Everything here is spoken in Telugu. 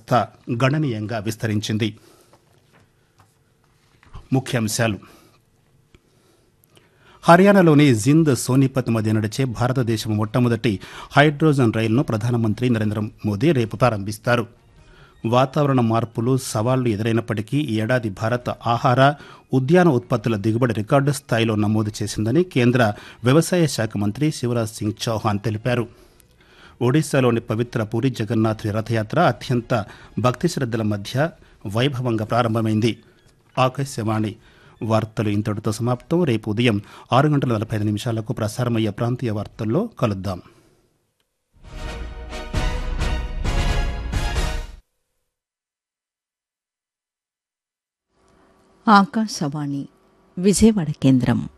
వ్యవస్థ గణనీయంగా విస్తరించింది ముఖ్యాంశాలు హర్యానాలోని జింద్ సోనిపత్ మధ్య నడిచే భారతదేశం మొట్టమొదటి హైడ్రోజన్ రైలును ప్రధానమంత్రి నరేంద్ర మోదీ రేపు ప్రారంభిస్తారు వాతావరణ మార్పులు సవాళ్లు ఎదురైనప్పటికీ ఈ ఏడాది భారత్ ఆహార ఉద్యాన ఉత్పత్తుల దిగుబడి రికార్డు స్థాయిలో నమోదు చేసిందని కేంద్ర వ్యవసాయ శాఖ మంత్రి శివరాజ్ సింగ్ చౌహాన్ తెలిపారు ఒడిశాలోని పవిత్ర పూరి జగన్నాథుని రథయాత్ర అత్యంత భక్తి శ్రద్ధల మధ్య వైభవంగా ప్రారంభమైంది ఆకాశవాణి వార్తలు ఇంతటితో సమాప్తం రేపు ఉదయం ఆరు గంటల నలభై ఐదు నిమిషాలకు ప్రసారమయ్యే ప్రాంతీయ వార్తల్లో కలుద్దాం ఆకాశవాణి విజయవాడ కేంద్రం